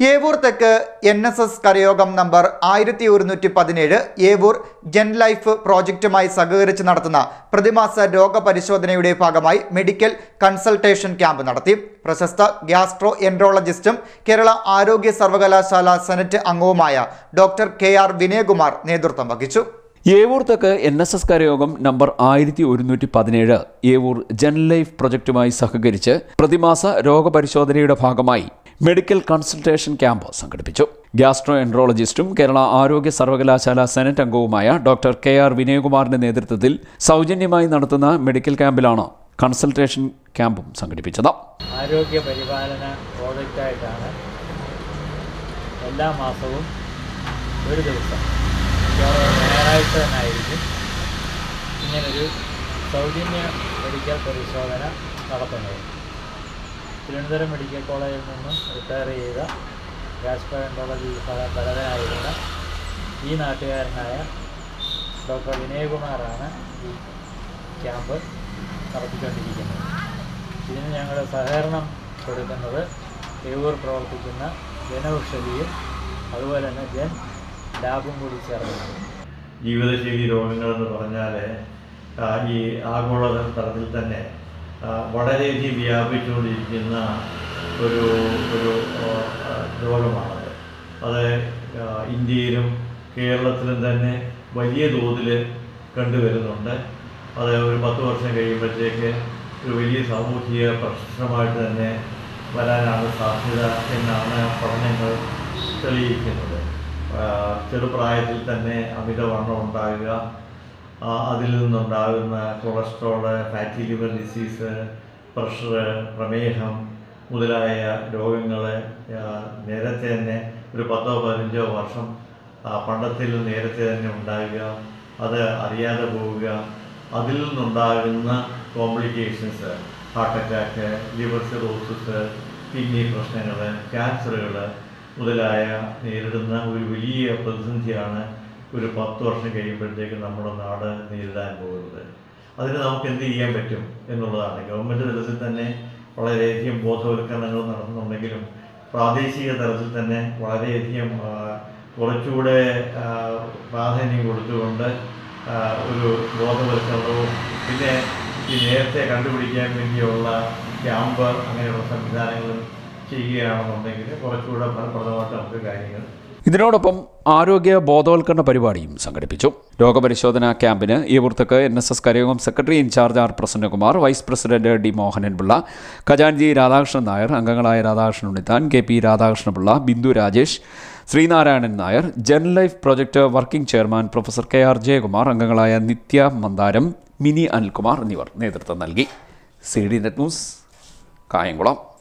ഏവൂർ തെക്ക് N S S കരയോഗം number ആയിരത്തി ഒരുന്നൂറ്റി പതിനേഴ് ഏവൂർ ജൻ ലൈഫ് പ്രോജക്റ്റുമായി സഹകരിച്ച് നടത്തുന്ന പ്രതിമാസ രോഗപരിശോധനയുടെ ഭാഗമായി മെഡിക്കൽ കൺസൾട്ടേഷൻ ക്യാമ്പ് നടത്തി പ്രശസ്ത ഗ്യാസ്ട്രോ എൻട്രോളജിസ്റ്റും കേരള ആരോഗ്യ സർവകലാശാല സെനറ്റ് അംഗവുമായ ഡോക്ടർ കെ ആർ വിനയകുമാർ നേതൃത്വം വഹിച്ചു ഏവൂർ തെക്ക് എൻ എസ് എസ് കരയോഗം നമ്പർ ആയിരത്തി ഒരുന്നൂറ്റി പതിനേഴ് ഏവൂർ ജൻ ലൈഫ് പ്രൊജക്റ്റുമായി സഹകരിച്ച് പ്രതിമാസ രോഗപരിശോധനയുടെ ഭാഗമായി മെഡിക്കൽ കൺസൾട്ടേഷൻ ക്യാമ്പ് സംഘടിപ്പിച്ചു ഗ്യാസ്ട്രോ എൻട്രോളജിസ്റ്റും കേരള ആരോഗ്യ സർവകലാശാല സെനറ്റ് അംഗവുമായ ഡോക്ടർ കെ ആർ വിനയകുമാറിന്റെ നേതൃത്വത്തിൽ സൗജന്യമായി നടത്തുന്ന മെഡിക്കൽ ക്യാമ്പിലാണ് കൺസൾട്ടേഷൻ ക്യാമ്പും സംഘടിപ്പിച്ചത് ആരോഗ്യ പരിപാലന പ്രോജക്റ്റായിട്ടാണ് എല്ലാ മാസവും ഒരു ദിവസം മിക്കവാറും ഞായറാഴ്ച തന്നെ ആയിരിക്കും ഇങ്ങനൊരു സൗജന്യ മെഡിക്കൽ പരിശോധന നടത്തുന്നത് തിരുവനന്തപുരം മെഡിക്കൽ കോളേജിൽ നിന്നും റിട്ടയർ ചെയ്ത ഗ്യാസ്ട്രോഎൻട്രോളജി വിഭാഗം തലവനായിരുന്ന ഈ നാട്ടുകാരനായ ഡോക്ടർ വിനയകുമാറാണ് ഈ ക്യാമ്പ് നടത്തിക്കൊണ്ടിരിക്കുന്നത് ഇതിന് ഞങ്ങൾ സഹകരണം കൊടുക്കുന്നത് ഏവൂർ പ്രവർത്തിക്കുന്ന ജനൌഷധിയും അതുപോലെ തന്നെ ജൻ ലാബും കൂടി ചേർന്നാണ് ജീവിതശൈലി രോഗങ്ങളെന്ന് പറഞ്ഞാൽ ആ, ഈ ആഗോള തലത്തിൽ തന്നെ ആ, വളരെയധികം വ്യാപിച്ചുകൊണ്ടിരിക്കുന്ന ഒരു ഒരു ആ, രോഗമാണത് അത് ആ, ഇന്ത്യയിലും കേരളത്തിലും തന്നെ വലിയ തോതിൽ കണ്ടുവരുന്നുണ്ട് അത് ഒരു പത്ത് വർഷം കഴിയുമ്പോഴത്തേക്ക് ഒരു വലിയ സാമൂഹിക പ്രശ്നമായിട്ട് തന്നെ വരാനാണ് സാധ്യത എന്നാണ് പഠനങ്ങൾ തെളിയിക്കുന്നത് ആ, ചെറുപ്രായത്തിൽ തന്നെ അമിതവണ്ണം ഉണ്ടാകുക ആ, അതിൽ നിന്നുണ്ടാകുന്ന cholesterol fatty liver disease pressure പ്രമേഹം മുതലായ രോഗങ്ങൾ നേരത്തെ തന്നെ ഒരു പത്തോ പതിനഞ്ചോ വർഷം ആ, പണ്ടത്തിൽ നേരത്തെ തന്നെ ഉണ്ടാകുക അത് അറിയാതെ പോവുക അതിൽ നിന്നുണ്ടാകുന്ന complications heart attack liver cirrhosis kidney പ്രശ്നങ്ങൾ ക്യാൻസറുകൾ മുതലായ നേരിടുന്ന ഒരു വലിയ പ്രതിസന്ധിയാണ് ഒരു പത്ത് വർഷം കഴിയുമ്പോഴത്തേക്ക് നമ്മുടെ നാട് നേരിടാൻ പോകുന്നത് അതിന് നമുക്ക് എന്ത് ചെയ്യാൻ പറ്റും എന്നുള്ളതാണ് ഗവൺമെൻറ് തലത്തിൽ തന്നെ വളരെയധികം ബോധവൽക്കരണങ്ങൾ നടത്തുന്നുണ്ടെങ്കിലും പ്രാദേശിക തലത്തിൽ തന്നെ വളരെയധികം ആ, കുറച്ചുകൂടെ ആ, പ്രാധാന്യം കൊടുത്തുകൊണ്ട് ആ, ഒരു ബോധവൽക്കരണവും പിന്നെ ഈ നേരത്തെ കണ്ടുപിടിക്കാൻ വേണ്ടിയുള്ള ക്യാമ്പ് അങ്ങനെയുള്ള സംവിധാനങ്ങളും ചെയ്യുകയാണെന്നുണ്ടെങ്കിൽ കുറച്ചുകൂടെ ഫലപ്രദമായിട്ട് നമുക്ക് കാര്യങ്ങൾ ഇതിനോടൊപ്പം ആരോഗ്യ ബോധവൽക്കരണ പരിപാടിയും സംഘടിപ്പിച്ചു രോഗപരിശോധനാ ക്യാമ്പിന് ഈവൂർത്തക്ക് എൻ എസ് എസ് കരയോഗം secretary in charge R Prasannakumar vice president D Mohananpillai ഖജാൻജി രാധാകൃഷ്ണൻ നായർ അംഗങ്ങളായ Radhakrishnan Unnithan K P Radhakrishnapillai Bindu Rajesh Sreenarayanan Nair Jan life project working chairman professor K R Jayakumar അംഗങ്ങളായ നിത്യ മന്ദാരം മിനി അനിൽകുമാർ എന്നിവർ നേതൃത്വം നൽകി C D net news Kayamkulam